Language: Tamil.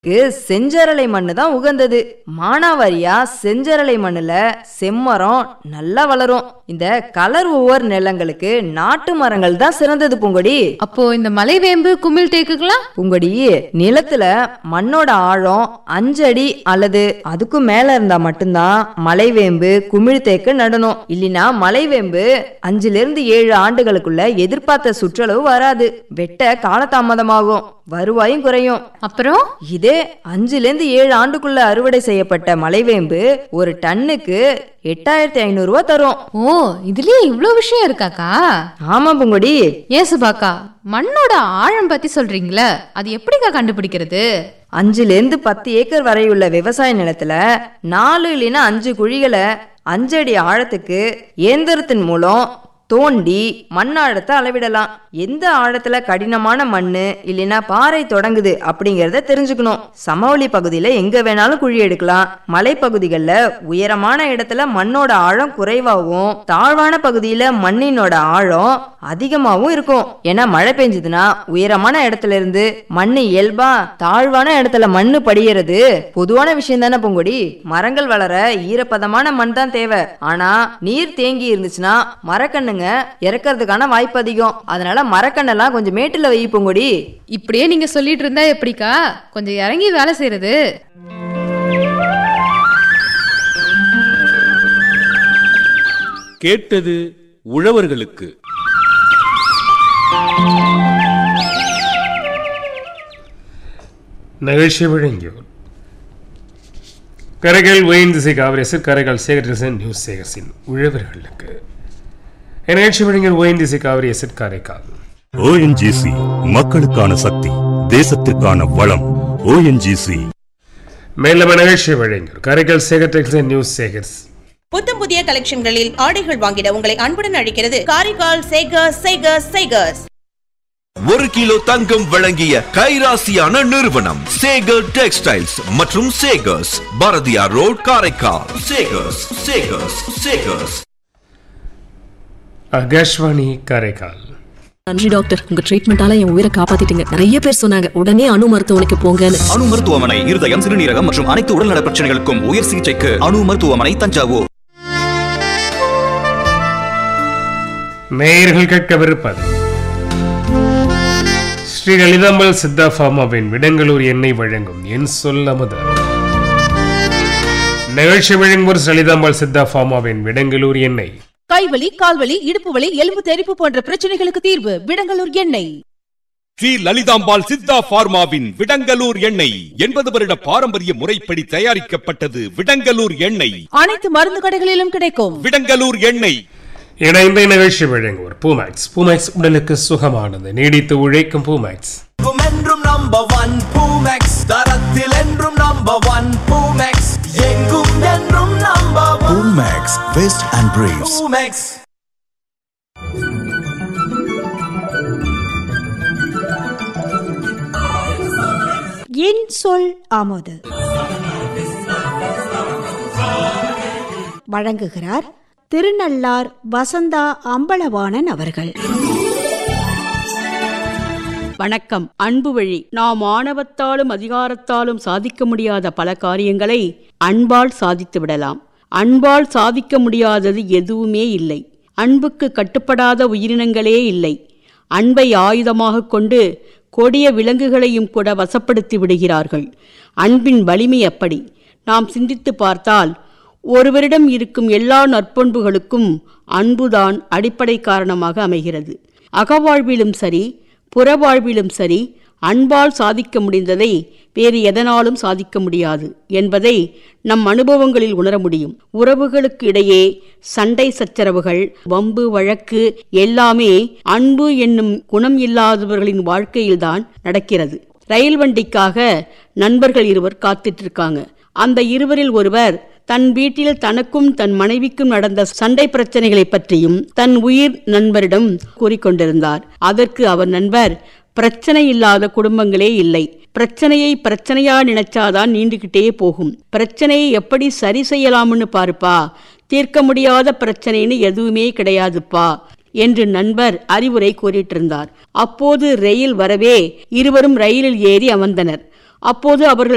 செஞ்சரளை மண்ணு தான் உகந்தது மானாவாரியா செஞ்சரளை மண்ணுல செம்மரம் நல்லா வளரும் இந்த கலர் ஒவ்வொரு நிலங்களுக்கு நாட்டு மரங்கள் தான் சிறந்தது பூங்கொடி அப்போ இந்த மலைவேம்பு குமிழ் தேக்குக்கலாம் பூங்கொடி நிலத்துல மண்ணோட ஆழம் அஞ்சு அடி அல்லது அதுக்கும் மேல இருந்தா மட்டும்தான் மலைவேம்பு குமிழ் தேக்கு நடணும் இல்லைன்னா மலைவேம்பு அஞ்சுல இருந்து ஏழு ஆண்டுகளுக்குள்ள எதிர்பார்த்த சுற்றளவு வராது வெட்ட காலதாமதமாகும் வருவாயும் குறையும் அப்புறம் இதே அஞ்சுல இருந்து ஏழு ஆண்டுக்குள்ள அறுவடை செய்யப்பட்ட மலைவேம்பு ஒரு டன்னுக்கு எட்டாயிரத்தி ஐநூறு ரூபாய் தரும் ஓ இதுலயே இவ்ளோ விஷயம் இருக்காக்கா ஆமா பூங்கொடி ஏன் சுபாக்கா மண்ணோட ஆழம் பத்தி சொல்றீங்களே அது எப்படிக்கா கண்டுபிடிக்கிறது அஞ்சுல இருந்து பத்து ஏக்கர் வரையுள்ள விவசாய நிலத்துல நாலு இல்லைன்னா அஞ்சு குழிகளை அஞ்சடி ஆழத்துக்கு இயந்திரத்தின் மூலம் தோண்டி மண் ஆழத்தை அளவிடலாம் எந்த ஆழத்துல கடினமான மண்ணு இல்லைன்னா பாறை தொடங்குது அப்படிங்கறத தெரிஞ்சுக்கணும் சமவெளி பகுதியில எங்க வேணாலும் குழி எடுக்கலாம் மலைப்பகுதிகளில் உயரமான இடத்துல மண்ணோட ஆழம் குறைவாகவும் தாழ்வான பகுதியில மண்ணினோட ஆழம் அதிகமாகவும் இருக்கும் ஏன்னா மழை பெஞ்சதுன்னா உயரமான இடத்துல இருந்து மண்ணு இயல்பா தாழ்வான இடத்துல மண்ணு படியறது பொதுவான விஷயம் தானே பூங்கொடி மரங்கள் வளர ஈரப்பதமான மண் தான் தேவை ஆனா நீர் தேங்கி இருந்துச்சுன்னா மரக்கண்ணுங்க இறக்கறதுக்கான வாய்ப்பு அதிகம் அதனால மரக்கண்ணெல்லாம் கொஞ்சம் மேட்டுல வை பூங்கொடி இப்படியே நீங்க சொல்லிட்டு இருந்தா எப்படிக்கா கொஞ்சம் இறங்கி வேலை செய்யறது கேட்டது உழவர்களுக்கு நிகழ்ச்சி வழங்கியோர் கரைகள் ஒயின் திசை காவிரசர் கரைகள் சேகரிசன் நியூஸ் சேகர்ஸின் உழவர்களுக்கு நிகழ்ச்சி வழங்கியோர் ஒயின் திசை காவிரசர் காரைக்கால் ஓஎன்ஜிசி மக்களுக்கான சக்தி தேசத்திற்கான வளம் ஓஎன்ஜிசி மேலும் நிகழ்ச்சி வழங்கியோர் கரைகள் சேகரிசன் நியூஸ் சேகர்ஸ் புத்தம் புதிய கலெக்ஷன்களில் ஆடைகள் வாங்கிட உங்களை அன்புடன் அழைக்கிறது காரைக்கால் சேகர்ஸ் சேகர்ஸ் சேகர்ஸ் ஒரு கிலோ தங்கம் வழங்கிய கைராசியான நிறுவனம் சேகர் டெக்ஸ்டைல்ஸ் மற்றும் சேகர்ஸ் பாரதியார் ரோட் காரைக்கால் சேகர்ஸ் சேகர்ஸ் சேகர்ஸ் ஆகாஷ்வாணி காரைக்கால் நன்றி டாக்டர் உங்க ட்ரீட்மெண்டால என் உயிரை காப்பாத்திட்டீங்க நிறைய பேர் சொன்னாங்க உடனே அணு மருத்துவமனைக்கு போங்கன்னு அணு மருத்துவமனை இருதயம் சிறுநீரகம் மற்றும் அனைத்து உடல்நல பிரச்சனைகளுக்கும் உயர் சிகிச்சைக்கு அணு மருத்துவமனை தஞ்சாவூர் நேயர்கள் கேட்கவிருப்பது ஸ்ரீ லலிதாம்பல் சித்தா ஃபார்மாவின் விடங்களூர் எண்ணெய் வழங்கும் என் சொல்ல முதல் நிகழ்ச்சி வழங்குவோர் லலிதாம்பாள் சித்தா ஃபார்மாவின் விடங்களூர் எண்ணெய் கைவலி கால்வலி இடுப்பு வலி எலும்பு தெறிப்பு போன்ற பிரச்சனைகளுக்கு தீர்வு விடங்கலூர் எண்ணெய் ஸ்ரீ லலிதாம்பாள் சித்தா பார்மாவின் விடங்கலூர் எண்ணெய் எண்பது வருட பாரம்பரிய முறைப்படி தயாரிக்கப்பட்டது விடங்கலூர் எண்ணெய் அனைத்து மருந்து கடைகளிலும் கிடைக்கும் விடங்கலூர் எண்ணெய் இணைந்த நிகழ்ச்சி வழங்குவோர் பூமேக்ஸ் பூமேக்ஸ் உடலுக்கு சுகமானது நீடித்து உழைக்கும் பூமேக்ஸ் என்றும் நம்பர் ஒன் பூமெக்ஸ் தரத்தில் என்றும் நம்பர் ஒன் பூமெக்ஸ் எங்கும் என்றும் number one max vest and briefs Poomex என் சொல் ஆமோது வழங்குகிறார் திருநள்ளார் வசந்தா அம்பலவாணன் அவர்கள் வணக்கம் அன்பு வழி நாம் ஆணவத்தாலும் அதிகாரத்தாலும் சாதிக்க முடியாத பல காரியங்களை அன்பால் சாதித்து விடலாம் அன்பால் சாதிக்க முடியாதது எதுவுமே இல்லை அன்புக்கு கட்டுப்படாத உயிரினங்களே இல்லை அன்பை ஆயுதமாக கொண்டு கொடிய விலங்குகளையும் கூட வசப்படுத்தி விடுகிறார்கள் அன்பின் வலிமை அப்படி நாம் சிந்தித்து பார்த்தால் ஒருவரிடம் இருக்கும் எல்லா நற்பண்புகளுக்கும் அன்புதான் அடிப்படை காரணமாக அமைகிறது அகவாழ்விலும் சரி புறவாழ்விலும் சரி அன்பால் சாதிக்க முடிந்ததை வேறு எதனாலும் சாதிக்க முடியாது என்பதை நம் அனுபவங்களில் உணர முடியும் உறவுகளுக்கு இடையே சண்டை சச்சரவுகள் வம்பு வழக்கு எல்லாமே அன்பு என்னும் குணம் இல்லாதவர்களின் வாழ்க்கையில்தான் நடக்கிறது ரயில் வண்டிக்காக நண்பர்கள் இருவர் காத்துட்டு இருக்காங்க அந்த இருவரில் ஒருவர் தன் வீட்டில் தனக்கும் தன் மனைவிக்கும் நடந்த சண்டை பிரச்சனைகளை பற்றியும் தன் உயிர் நண்பரிடம் கூறிக்கொண்டிருந்தார் அதற்கு அவர் நண்பர் பிரச்சனை இல்லாத குடும்பங்களே இல்லை பிரச்சனையை பிரச்சனையா நினைச்சாதான் நீண்டுகிட்டே போகும் பிரச்சனையை எப்படி சரி செய்யலாம்னு பாருப்பா தீர்க்க முடியாத பிரச்சனைன்னு எதுவுமே கிடையாதுப்பா என்று நண்பர் அறிவுரை கூறிட்டு இருந்தார் அப்போது ரயில் வரவே இருவரும் ரயிலில் ஏறி அமர்ந்தனர் அப்போது அவர்கள்